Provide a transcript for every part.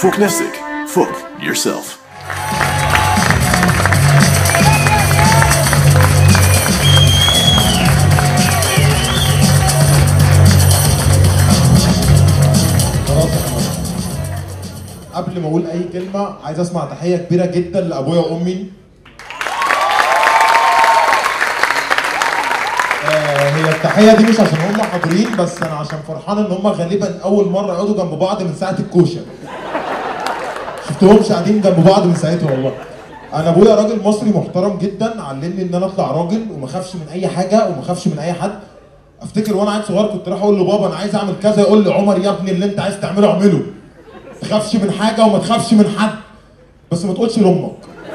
فوق نفسك فوق yourself خلاص يا حماد. قبل ما اقول اي كلمه عايز اسمع تحيه كبيره جدا لابويا وامي آه، هي التحيه دي مش عشان هم حاضرين بس انا عشان فرحان ان هم غالبا اول مره يقعدوا جنب بعض من ساعه الكوشه شفتهمش قاعدين جنب بعض من ساعتها والله انا ابويا راجل مصري محترم جدا علمني ان انا اطلع راجل وما اخافش من اي حاجه وما اخافش من اي حد افتكر وانا عيل صغير كنت رايح اقول لبابا انا عايز اعمل كذا يقول لي عمر يا ابني اللي انت عايز تعمله اعمله ما تخافش من حاجه وما تخافش من حد بس ما تقولش لامك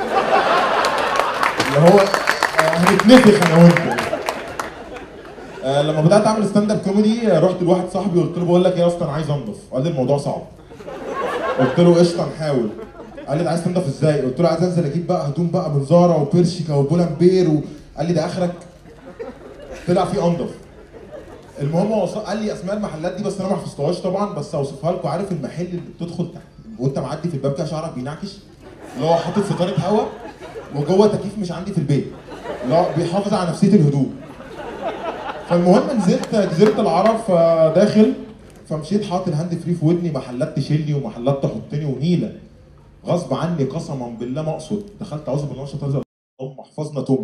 اللي هو آه، هنتنفخ انا وانت آه، لما بدات اعمل ستاند اب كوميدي آه، رحت لواحد صاحبي وقلت له بقول لك ايه يا اسطى انا عايز انضف قال لي الموضوع صعب قلت له قشطه نحاول قال لي انت عايز تنضف ازاي؟ قلت له عايز انزل اجيب بقى هدوم بقى من زارا وبيرشيكا وبولامبير وقال لي ده اخرك طلع في انضف المهم هو وص- قال لي اسماء المحلات دي بس انا ما حفظتهاش طبعا بس اوصفها لكم عارف المحل اللي بتدخل تحت وانت معدي في الباب كده شعرك بينعكش اللي هو حاطط ستاره هواء وجوه تكييف مش عندي في البيت اللي هو بيحافظ على نفسيه الهدوء فالمهم نزلت جزيره العرب فداخل فمشيت حاطط الهاند فري في ودني محلات تشيلني ومحلات تحطني ونيله غصب عني قسما بالله ما اقصد دخلت اعوذ بالله من الشيطان الرجيم اللهم احفظنا تومي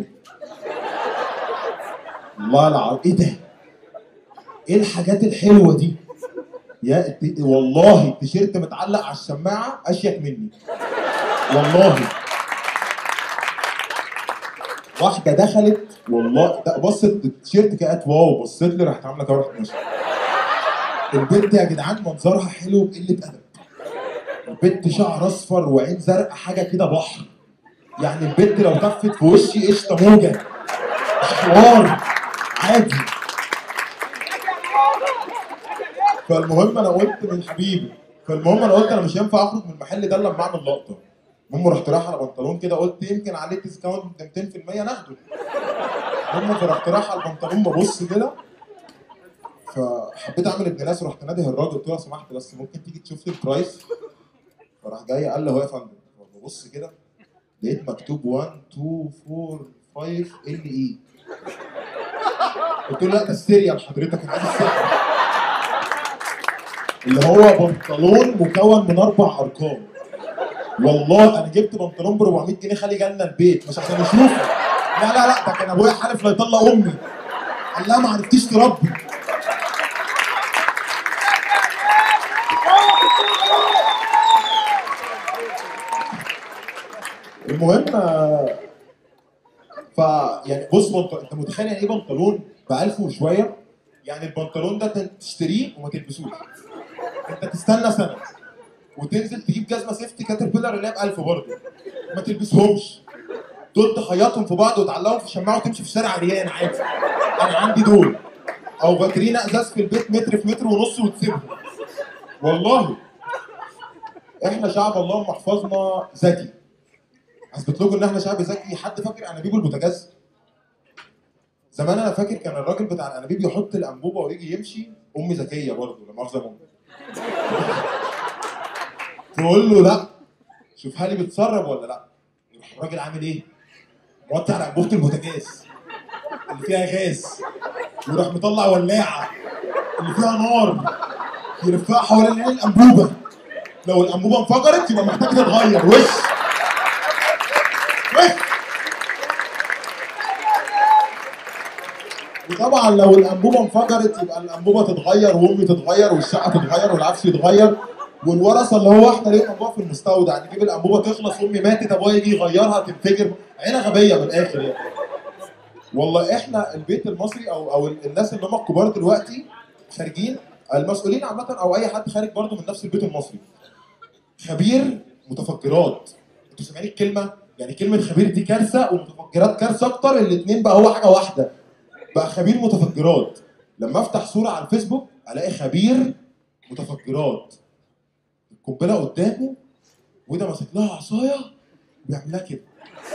الله العظيم ايه ده؟ ايه الحاجات الحلوه دي؟ يا الت- والله التيشيرت متعلق على الشماعه اشيك مني والله واحده دخلت والله ده بصت التيشيرت كانت واو بصت لي راحت عامله كده راحت ماشيه البنت يا جدعان منظرها حلو بقله ادب البنت شعر اصفر وعين زرقاء حاجه كده بحر يعني البنت لو كفت في وشي قشطه موجه مش حوار عادي فالمهم انا قلت من حبيبي فالمهم انا قلت انا مش هينفع اخرج من المحل ده الا لما اعمل لقطه المهم رحت رايح على بنطلون كده قلت يمكن عليه ديسكاونت 200% ناخده المهم فرحت رايح على البنطلون ببص كده فحبيت اعمل ابن ناس ورحت نادي الراجل قلت له لو سمحت بس ممكن تيجي تشوف لي البرايس فراح جاي قال لي هو يا فندم ببص كده لقيت مكتوب 1 2 4 5 ال اي قلت له لا ده السيريال حضرتك انا عايز السيريال اللي هو بنطلون مكون من اربع ارقام والله انا جبت بنطلون ب 400 جنيه خالي جالنا البيت مش عشان يشوفه لا لا لا ده كان ابويا حالف لا يطلق امي قال لها ما عرفتيش تربي المهم آه، ف يعني بص بنط... انت متخيل يعني ايه بنطلون ب 1000 وشويه يعني البنطلون ده ت- تشتريه وما تلبسوش انت تستنى سنه وتنزل تجيب جزمه سيفتي كاتربيلر اللي هي ب 1000 برضه ما تلبسهمش دول تخيطهم في بعض وتعلقهم في شماعه وتمشي في الشارع عريان عادي انا عندي دول او فاترينا ازاز في البيت متر في متر ونص وتسيبهم والله احنا شعب اللهم احفظنا ذكي اثبت لكم ان احنا شعب ذكي حد فاكر انابيب البوتاجاز زمان انا فاكر كان الراجل بتاع الانابيب يحط الانبوبه ويجي يمشي امي ذكيه برضه لا مؤاخذه امي تقول له لا شوفها لي بتسرب ولا لا يروح الراجل عامل ايه؟ موطي على انبوبه البوتاجاز اللي فيها غاز ويروح مطلع ولاعه اللي فيها نار يلفها حوالين الانبوبه لو الانبوبه انفجرت يبقى محتاج تتغير وش وش وطبعا لو الانبوبه انفجرت يبقى الانبوبه تتغير وامي تتغير والشقه تتغير والعفش يتغير والورثه اللي هو احنا ليه انبوبه في المستودع نجيب الانبوبه تخلص امي ماتت ابويا يجي يغيرها تنفجر عينه غبيه من الاخر يعني والله احنا البيت المصري او او الناس اللي هم الكبار دلوقتي خارجين المسؤولين عامه او اي حد خارج برضه من نفس البيت المصري خبير متفجرات انتوا سامعين الكلمه يعني كلمه خبير دي كارثه ومتفجرات كارثه اكتر الاثنين بقى هو حاجه واحده بقى خبير متفجرات لما افتح صوره على الفيسبوك الاقي خبير متفجرات القنبله قدامه وده ماسك لها عصايه ويعمل لها كده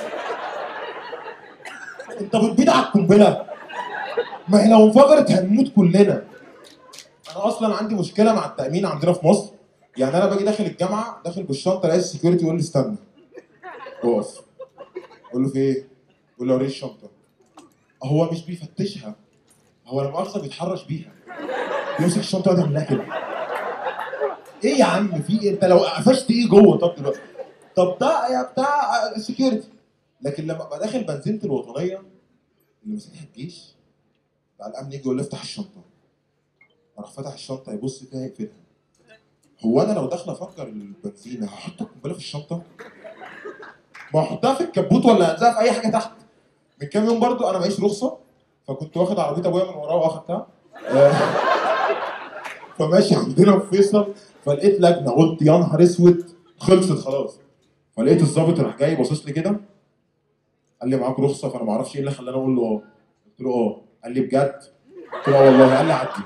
انت بتبيد على القنبله ما هي لو انفجرت هنموت كلنا انا اصلا عندي مشكله مع التامين عندنا في مصر يعني انا باجي داخل الجامعه داخل بالشنطه الاقي السكيورتي يقول لي استنى اقف اقول له في ايه؟ يقول لي وريني الشنطه هو مش بيفتشها هو لا مؤاخذه بيتحرش بيها بيمسك الشنطه ويقعد يعمل لها كده ايه يا عم في ايه انت لو قفشت ايه جوه طب دلوقتي طب ده يا بتاع السكيورتي لكن لما ابقى داخل بنزينه الوطنيه اللي ماسكها الجيش بتاع الامن يجي يقول لي افتح الشنطه اروح فاتح الشنطه يبص فيها يقفلها هو انا لو داخل افكر البنزينه هحط القنبله في الشنطه؟ ما احطها في الكبوت ولا الزقها في اي حاجه تحت من كام يوم برضو انا معيش رخصه فكنت واخد عربيه ابويا من وراه واخدتها آه، فماشي عندنا في فيصل فلقيت لجنه قلت يا نهار اسود خلصت خلاص فلقيت الظابط راح جاي باصص لي كده قال لي معاك رخصه فانا ما اعرفش ايه اللي خلاني اقول له اه قلت له اه قال لي بجد قلت له اه والله قال لي عدي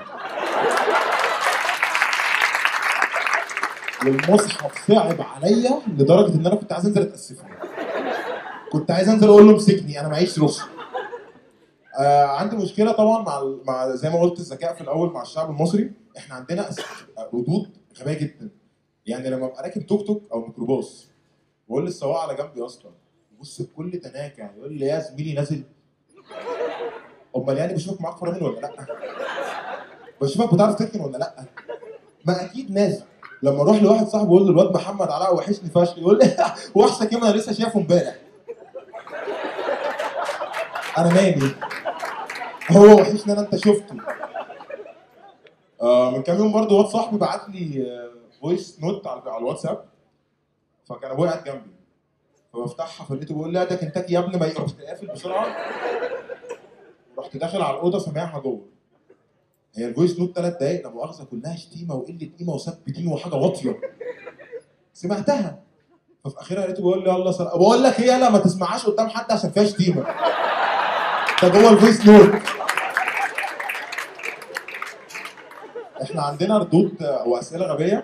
والمصحف صعب عليا لدرجه ان انا كنت عايز انزل اتاسف له. كنت عايز انزل اقول له امسكني انا معيش رخصه آه عندي مشكله طبعا مع ال- مع زي ما قلت الذكاء في الاول مع الشعب المصري احنا عندنا أس- ردود غبيه جدا يعني لما ابقى راكب توك توك او ميكروباص بقول للسواق على جنبي اصلا يبص بكل تناكه يقول لي يا زميلي نازل امال يعني بشوفك معاك فرامل ولا لا؟ بشوفك بتعرف تركن ولا لا؟ ما اكيد نازل لما اروح لواحد صاحبي يقول له الواد محمد علاء وحشني فشخ يقول لي وحشك ايه ما انا لسه شايفه امبارح انا مالي هو وحشني انا انت شفته آه من كام يوم برضه واد صاحبي بعت لي فويس نوت على على الواتساب فكان ابويا قاعد جنبي فبفتحها فلقيته بيقول لي "لا ده كنتاكي يا ابني ما رحت قافل بسرعه رحت داخل على الاوضه سامعها جوه هي الفويس نوت ثلاث دقايق لا مؤاخذه كلها شتيمه وقله قيمه وسب دين وحاجه واطيه سمعتها ففي اخرها لقيته بيقول لي يلا سلام بقول لك ايه يلا ما تسمعهاش قدام حد عشان فيها شتيمه ده جوه الفويس نوت احنا عندنا ردود واسئله غبيه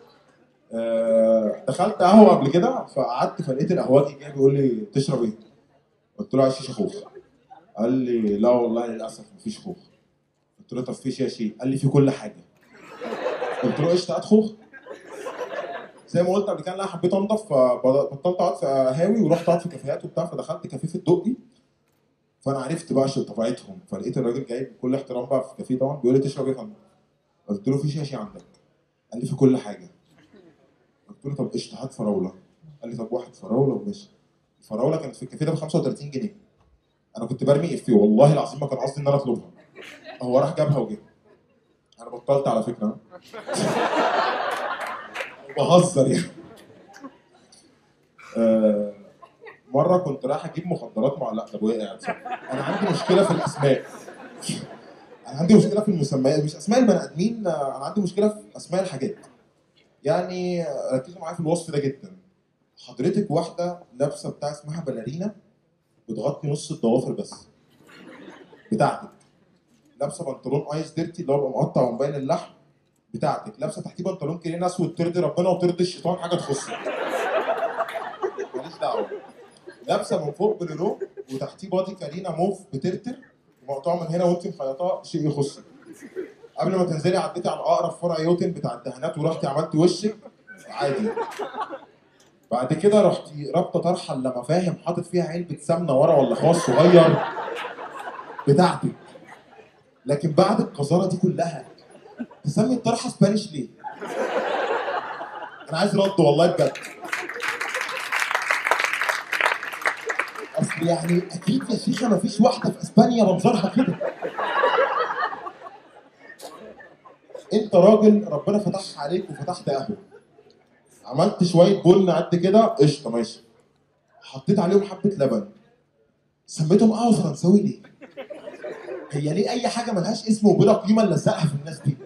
آه، دخلت قهوه قبل كده فقعدت فلقيت القهوجي جاي بيقول لي تشرب ايه؟ قلت له عايز شيشه خوخ قال لي لا والله للاسف مفيش خوخ قلت له طب في شيشه قال لي في كل حاجه قلت له قشطه هات خوخ زي ما قلت قبل كده إن انا حبيت انضف فبطلت اقعد في قهاوي ورحت اقعد في كافيهات وبتاع فدخلت كافيه في الدقي فانا عرفت بقى شو طبيعتهم فلقيت الراجل جاي بكل احترام بقى في كافيه طبعا بيقول لي تشرب ايه يا فندم؟ قلت له في شاشه عندك قال لي في كل حاجه قلت له طب قشطه هات فراوله قال لي طب واحد فراوله وماشي الفراوله كانت في الكافيه ده ب 35 جنيه انا كنت برمي افيه والله العظيم ما كان قصدي ان انا اطلبها هو راح جابها وجه انا بطلت على فكره بهزر يعني آه، مره كنت رايح اجيب مخدرات مع لا ده ابويا قاعد صح. انا عندي مشكله في الاسماء انا عندي مشكله في المسميات مش اسماء البني ادمين آه، انا عندي مشكله في اسماء الحاجات يعني آه، ركزوا معايا في الوصف ده جدا حضرتك واحده لابسه بتاع اسمها باليرينا بتغطي نص الضوافر بس بتاعتك لابسه بنطلون ايس ديرتي اللي هو بيبقى مقطع ومبين اللحم بتاعتك لابسه تحتيه بنطلون كريم اسود ترضي ربنا وترضي الشيطان حاجه تخصك ماليش دعوه لابسه من فوق بلورو وتحتيه بادي كارينا موف بترتر ومقطوع من هنا وانت مخيطاه شيء يخصك قبل ما تنزلي عديتي على اقرب فرع يوتن بتاع الدهانات ورحتي عملتي وشك عادي بعد كده رحتي رابطه طرحه لما فاهم حاطط فيها علبه سمنه ورا ولا خاص صغير بتاعتك لكن بعد القذاره دي كلها تسمي الطرحه سبانيش ليه؟ انا عايز رد والله بجد اصل يعني اكيد يا شيخه مفيش واحده في اسبانيا منظرها كده انت راجل ربنا فتحها عليك وفتحت قهوه عملت شويه بن قد كده قشطه ماشي حطيت عليهم حبه لبن سميتهم قهوه فرنساوي ليه؟ هي ليه اي حاجه ملهاش اسم وبلا قيمه نلزقها في الناس دي؟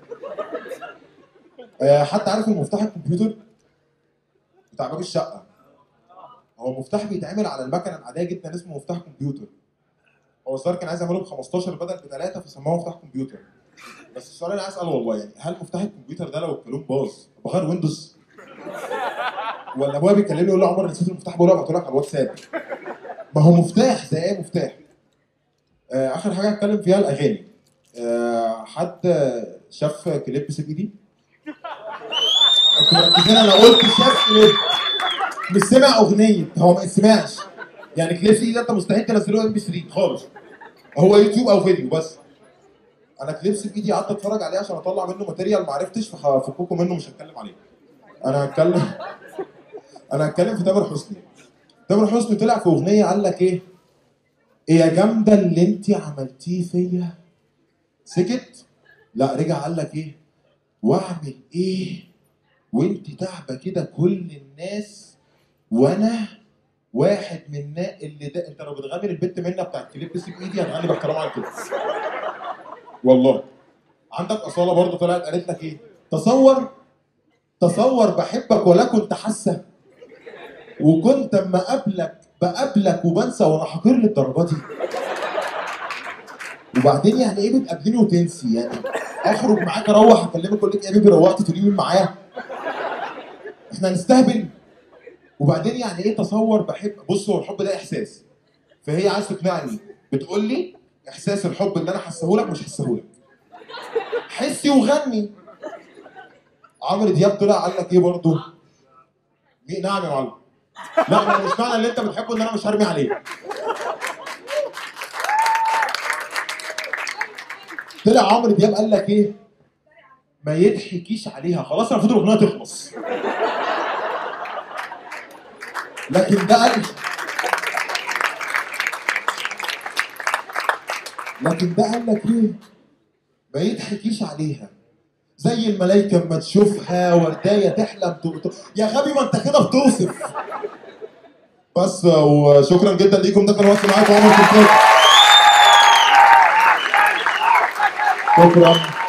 آه، حد عارف المفتاح الكمبيوتر بتاع باب الشقه هو مفتاح بيتعمل على المكنه العاديه جدا اسمه مفتاح كمبيوتر هو الظاهر كان عايز يعمله ب 15 بدل بثلاثه فسموه مفتاح كمبيوتر بس السؤال اللي عايز اساله والله يعني هل مفتاح الكمبيوتر ده لو الكلون باظ بغير ويندوز ولا ابويا بيكلمني يقول له عمر نسيت المفتاح بقول له ابعته لك على الواتساب ما هو مفتاح زي ايه مفتاح آه اخر حاجه هتكلم فيها الاغاني آه حد شاف كليب سي بي دي انتوا مركزين انا قلت شاف كليب مش سمع اغنيه هو ما سمعش يعني كليب سي ده انت مستحيل تنزله ام بي 3 خالص هو يوتيوب او فيديو بس انا كليبس بايدي قعدت اتفرج عليه عشان اطلع منه ماتيريال ما عرفتش ففككم منه مش هتكلم عليه انا هتكلم انا هتكلم في تامر حسني تامر حسني طلع في اغنيه قال لك ايه ايه يا جامده اللي انت عملتيه فيا سكت لا رجع قال لك ايه واعمل ايه وانت تعبه كده كل الناس وانا واحد من النا- اللي ده انت لو بتغني البت منة بتاعت كليب سيب ايدي هتغني باحترام على كده والله عندك اصاله برضه طلعت قالت لك ايه تصور تصور بحبك ولا كنت حاسه وكنت اما اقابلك بقابلك وبنسى وانا حقير للدرجه دي وبعدين يعني ايه بتقابليني وتنسي يعني اخرج معاك اروح اكلمك اقول لك يا بيبي روحت تقولي مين معايا احنا هنستهبل وبعدين يعني ايه تصور بحب بص هو الحب ده احساس فهي عايز تقنعني بتقول لي احساس الحب اللي انا حاسهولك مش حاسهولك حسي وغني عمرو دياب طلع قال لك ايه برضه مين نعم يا معلم لا ما مش معنى اللي انت بتحبه ان انا مش هرمي عليه طلع عمرو دياب قال لك ايه ما يضحكيش عليها خلاص المفروض الاغنيه تخلص لكن ده قال لكن ده قال لك ايه ما يضحكيش عليها زي الملايكه اما تشوفها وردايه تحلم تقطر يا غبي ما انت كده بتوصف بس وشكرا جدا ليكم ده كان وقت معاكم عمر سلطان شكرا